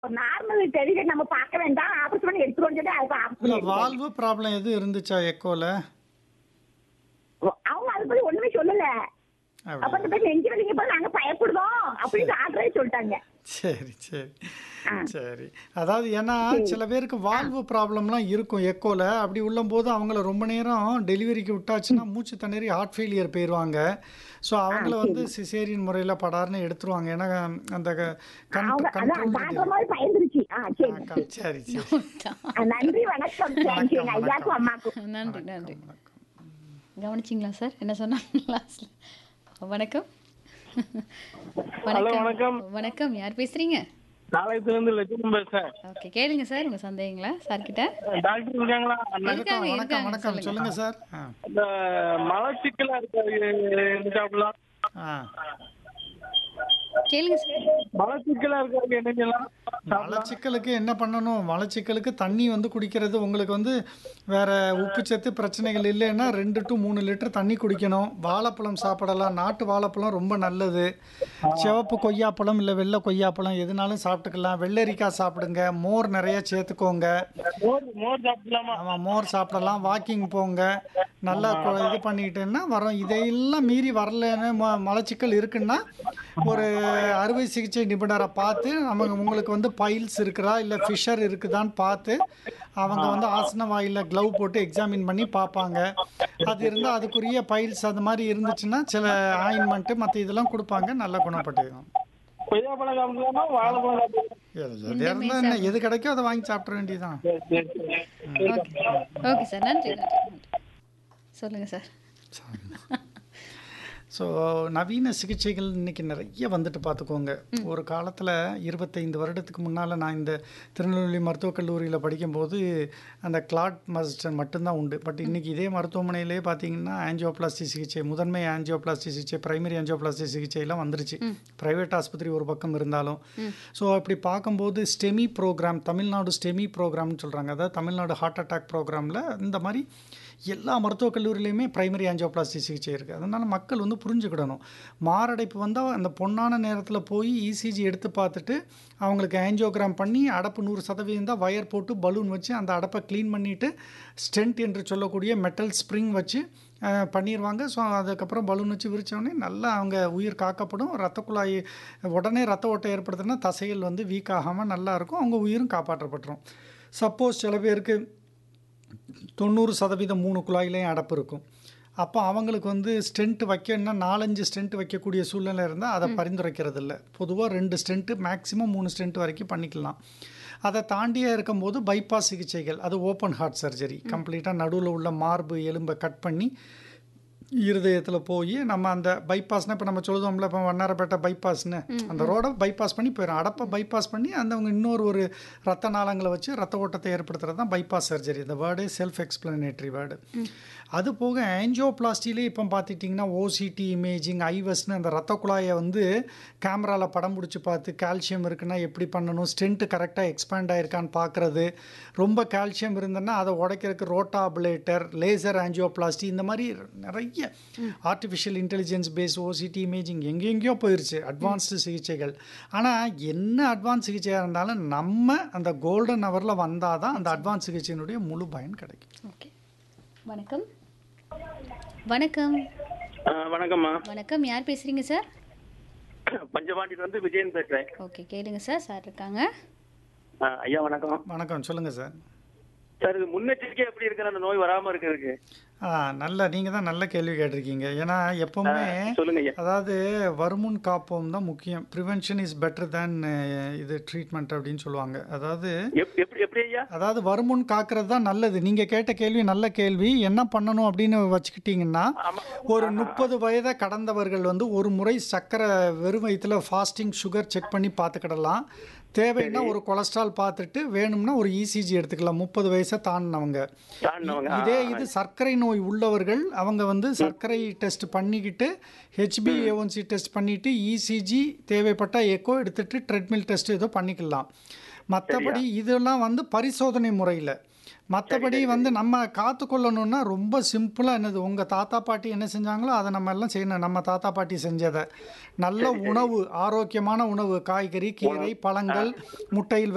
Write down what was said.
Normal delivery நம்ம பார்க்க வேண்டாம் ஆபரேஷன் பண்ணி எடுத்துருவோம் சொல்லி அதுக்கு இல்ல ஆபரேஷன் வால்வு ப்ராப்ளம் எதுவும் இருந்துச்சா எக்கோல அவங்க அதை பத்தி ஒண்ணுமே சொல்லல அப்ப இந்த பேர் நெஞ்சு வலிங்க போது நாங்க பயப்படுதோம் அப்படின்னு டாக்டரே சொல்லிட்டாங்க சரி சரி ஆ. சரி அதாவது ஏன்னா சில பேருக்கு வால்வு ப்ராப்ளம்லாம் இருக்கும் எக்கோல அப்படி உள்ளம்போது அவங்கள ரொம்ப நேரம் டெலிவரிக்கு விட்டாச்சுன்னா மூச்சு திணறி ஹார்ட் ஃபெயிலியர் போயிடுவாங்க ஸோ அவங்கள வந்து சிசேரியன் முறையில் படார்னு எடுத்துருவாங்க ஏன்னா அந்த அவங்க அதான் கண்ட்ரோல் டாக்டர் மாதிரி பயந்துருச்சு ஆ சரி சரி சரி ஆ, நன்றி வணக்கம் தேங்க்யூ வணக்கம், ஐயாக்கும் அம்மாக்கும் நன்றி நன்றி கவனிச்சிங்களா சார் என்ன சொன்னாங்க லாஸ்ட்ல வணக்கம் வணக்கம் வணக்கம். வணக்கம் யார் பேசுறீங்க நாளையத்துல இருந்து லட்சுமி பேசுறேன் ஓகே கேளுங்க சார் உங்க சந்தேகங்களா சார் கிட்ட டாக்டர் இருக்காங்களா அண்ணா, இருக்காங்க வணக்கம் இருக்காங்க வணக்கம் சொல்லுங்க சொல்லுங்க சார் ஆ இந்த மலச்சிக்கலா இருக்காது இருக்காப்புலாம் ஆ கேளுங்க சார் மலச்சிக்கலா இருக்காது என்ன செய்யலாம் மலச்சிக்கலுக்கு என்ன பண்ணணும் மலச்சிக்கலுக்கு தண்ணி வந்து குடிக்கிறது உங்களுக்கு வந்து வேற உப்புச்சத்து பிரச்சனைகள் இல்லைன்னா ரெண்டு டு மூணு லிட்டர் தண்ணி குடிக்கணும் வாழைப்பழம் சாப்பிடலாம் நாட்டு வாழைப்பழம் ரொம்ப நல்லது சிவப்பு கொய்யாப்பழம் இல்லை வெள்ளை கொய்யாப்பழம் எதுனாலும் சாப்பிட்டுக்கலாம் வெள்ளரிக்காய் சாப்பிடுங்க மோர் நிறைய சேர்த்துக்கோங்க மோர் மோர் சாப்பிடலாமா ஆமாம் மோர் சாப்பிடலாம் வாக்கிங் போங்க நல்லா கொ- இது பண்ணிட்டேன்னா வரோம் இதையெல்லாம் மீறி வரலன்னு ம மலச்சிக்கல் இருக்குன்னா ஒரு அறுவை சிகிச்சை நிபுணரை பார்த்து அவங்க உங்களுக்கு வந்து பைல்ஸ் இருக்குதா இல்லை ஃபிஷர் இருக்குதான்னு பார்த்து அவங்க வந்து ஆசன வாயில க்ளவ் போட்டு எக்ஸாமின் பண்ணி பார்ப்பாங்க அது இருந்தால் அதுக்குரிய பைல்ஸ் அது மாதிரி இருந்துச்சுன்னா சில ஆயின்மெண்ட்டு மற்ற இதெல்லாம் கொடுப்பாங்க நல்லா குணப்பட்டுக்கும் கொய்யாப்பழம் சாப்பிடலாமா வாழைப்பழம் சாப்பிடலாமா எது இருந்தால் என்ன எது கிடைக்கோ அதை வாங்கி சாப்பிட வேண்டியதுதான் சரி, சரி, சரி. ஓகே ஓகே சார் நன்றி நன்றி நன்றி சொல்லுங்க சார் ஸோ நவீன சிகிச்சைகள் இன்னைக்கு நிறைய வந்துட்டு பார்த்துக்கோங்க ஒரு காலத்தில் இருபத்தைந்து வருடத்துக்கு முன்னால் நான் இந்த திருநெல்வேலி மருத்துவக் கல்லூரியில் படிக்கும்போது அந்த கிளாட் மஸ்டர் மட்டும்தான் உண்டு பட் இன்னைக்கு இதே மருத்துவமனையிலே பார்த்தீங்கன்னா ஆஞ்சியோபிளாஸ்டி சிகிச்சை முதன்மை ஆஞ்சியோபிளாஸ்டி சிகிச்சை பிரைமரி ஆஞ்சியோபிளாஸ்டி சிகிச்சைலாம் வந்துருச்சு ப்ரைவேட் ஆஸ்பத்திரி ஒரு பக்கம் இருந்தாலும் ஸோ அப்படி பார்க்கும்போது ஸ்டெமி ப்ரோக்ராம் தமிழ்நாடு ஸ்டெமி ப்ரோக்ராம்னு சொல்கிறாங்க அதாவது தமிழ்நாடு ஹார்ட் அட்டாக் ப்ரோக்ராமில் இந்த மாதிரி எல்லா மருத்துவக் கல்லூரிலையுமே பிரைமரி ஆஞ்சியோபிளாஸ்டி சிகிச்சை இருக்குது அதனால் மக்கள் வந்து புரிஞ்சுக்கிடணும் மாரடைப்பு வந்தால் அந்த பொன்னான நேரத்தில் போய் இசிஜி எடுத்து பார்த்துட்டு அவங்களுக்கு ஆஞ்சியோகிராம் பண்ணி அடப்பு நூறு சதவீதம் தான் வயர் போட்டு பலூன் வச்சு அந்த அடப்பை க்ளீன் பண்ணிவிட்டு ஸ்டென்ட் என்று சொல்லக்கூடிய மெட்டல் ஸ்ப்ரிங் வச்சு அஹ், பண்ணிடுவாங்க ஸோ அதுக்கப்புறம் பலூன் வச்சு விரிச்சோடனே நல்லா அவங்க உயிர் காக்கப்படும் ரத்த குழாய் உடனே ரத்த ஓட்டம் ஏற்படுத்துனா தசைகள் வந்து வீக் ஆகாமல் நல்லா இருக்கும் அவங்க உயிரும் காப்பாற்றப்பட்டுரும் சப்போஸ் சில பேருக்கு தொண்ணூறு சதவீதம் மூணு குழாயிலையும் அடப்பு இருக்கும் அப்போ அவங்களுக்கு வந்து ஸ்டென்ட் வைக்கணும்னா நாலஞ்சு ஸ்டென்ட் வைக்கக்கூடிய சூழ்நிலை இருந்தால் அதை பரிந்துரைக்கிறது இல்லை பொதுவாக ரெண்டு ஸ்டென்ட்டு மேக்ஸிமம் மூணு ஸ்டென்ட் வரைக்கும் பண்ணிக்கலாம் அதை தாண்டியே இருக்கும்போது பைபாஸ் சிகிச்சைகள் அது ஓப்பன் ஹார்ட் சர்ஜரி கம்ப்ளீட்டாக நடுவில் உள்ள மார்பு எலும்பை கட் பண்ணி இருதயத்தில் போய் நம்ம அந்த பைபாஸ்னால் இப்போ நம்ம சொல்லுதோம்ல இப்போ வண்ணாரப்பேட்டை பைபாஸ்னு அந்த ரோடை பைபாஸ் பண்ணி போயிடும் அடப்பை பைபாஸ் பண்ணி அந்த அவங்க இன்னொரு ஒரு ரத்த நாளங்களை வச்சு ரத்த ஓட்டத்தை ஏற்படுத்துறது தான் பைபாஸ் சர்ஜரி இந்த வேர்டு செல்ஃப் எக்ஸ்பிளனேட்டரி வேர்டு அது போக ஆஞ்சியோபிளாஸ்டிலே இப்போ பார்த்துட்டிங்கன்னா ஓசிடி இமேஜிங் ஐவஸ்னு அந்த ரத்த குழாயை வந்து கேமராவில் படம் பிடிச்சி பார்த்து கால்சியம் இருக்குன்னா எப்படி பண்ணணும் ஸ்டென்ட்டு கரெக்டாக எக்ஸ்பேண்ட் ஆயிருக்கான்னு பார்க்குறது ரொம்ப கால்சியம் இருந்ததுன்னா அதை உடைக்கிறதுக்கு ரோட்டாபிளேட்டர் லேசர் ஆஞ்சியோபிளாஸ்டி இந்த மாதிரி நிறைய artificial intelligence base OCT imaging எங்கெங்கேயோ போயிருச்சு அட்வான்ஸ்டு சிகிச்சைகள் ஆனால் என்ன அட்வான்ஸ் சிகிச்சையாக இருந்தாலும் நம்ம அந்த கோல்டன் ஹவரில் வந்தால் தான் அந்த அட்வான்ஸ் சிகிச்சையினுடைய முழு பயன் கிடைக்கும் ஓகே வணக்கம் வணக்கம் ஆ, வணக்கம்மா வணக்கம் யார் பேசுறீங்க சார் பஞ்சபாண்டியில இருந்து விஜயன் பேசுறேன் ஓகே கேளுங்க சார் சார் இருக்காங்க ஆ, ஐயா வணக்கம் வணக்கம் சொல்லுங்கள் சார் சார் இது முன்னெச்சரிக்கை எப்படி இருக்கிற அந்த நோய் வராம இருக்கிறதுக்கு ஆ நல்ல நீங்கள் தான் நல்ல கேள்வி கேட்டிருக்கீங்க ஏன்னா எப்பவுமே சொல்லுங்க ஐயா அதாவது வருமுன் காப்போம் தான் முக்கியம் ப்ரிவென்ஷன் இஸ் பெட்டர் தேன் இது ட்ரீட்மெண்ட் அப்படின்னு சொல்லுவாங்க அதாவது எப்- எப்படி எப்படி ஐயா அதாவது வருமுன் காக்கிறது தான் நல்லது நீங்கள் கேட்ட கேள்வி நல்ல கேள்வி என்ன பண்ணணும் அப்படின்னு வச்சுக்கிட்டிங்கன்னா ஒரு முப்பது வயதை கடந்தவர்கள் வந்து ஒரு முறை சர்க்கரை வெறும் வயிற்றுல ஃபாஸ்டிங் சுகர் செக் பண்ணி பார்த்துக்கிடலாம் தேவைன்னா ஒரு கொலஸ்ட்ரால் பார்த்துட்டு வேணும்னா ஒரு இசிஜி எடுத்துக்கலாம் முப்பது வயசை தாண்டினவங்க தாண்டினவங்க, இதே இது சர்க்கரை நோய் உள்ளவர்கள் அவங்க வந்து சர்க்கரை டெஸ்ட் பண்ணிக்கிட்டு ஹெச்பிஏஒன்சி டெஸ்ட் பண்ணிட்டு இசிஜி தேவைப்பட்ட எக்கோ எடுத்துட்டு ட்ரெட்மில் டெஸ்ட் ஏதோ பண்ணிக்கலாம் மற்றபடி இதெல்லாம் வந்து பரிசோதனை முறையில் மற்றபடி வந்து நம்ம காத்துக்கொள்ளணும்னா ரொம்ப சிம்பிளாக என்னது உங்கள் தாத்தா பாட்டி என்ன செஞ்சாங்களோ அதை நம்ம எல்லாம் செய்யணும் நம்ம தாத்தா பாட்டி செஞ்சதை நல்ல உணவு ஆரோக்கியமான உணவு காய்கறி கீரை பழங்கள் முட்டையில்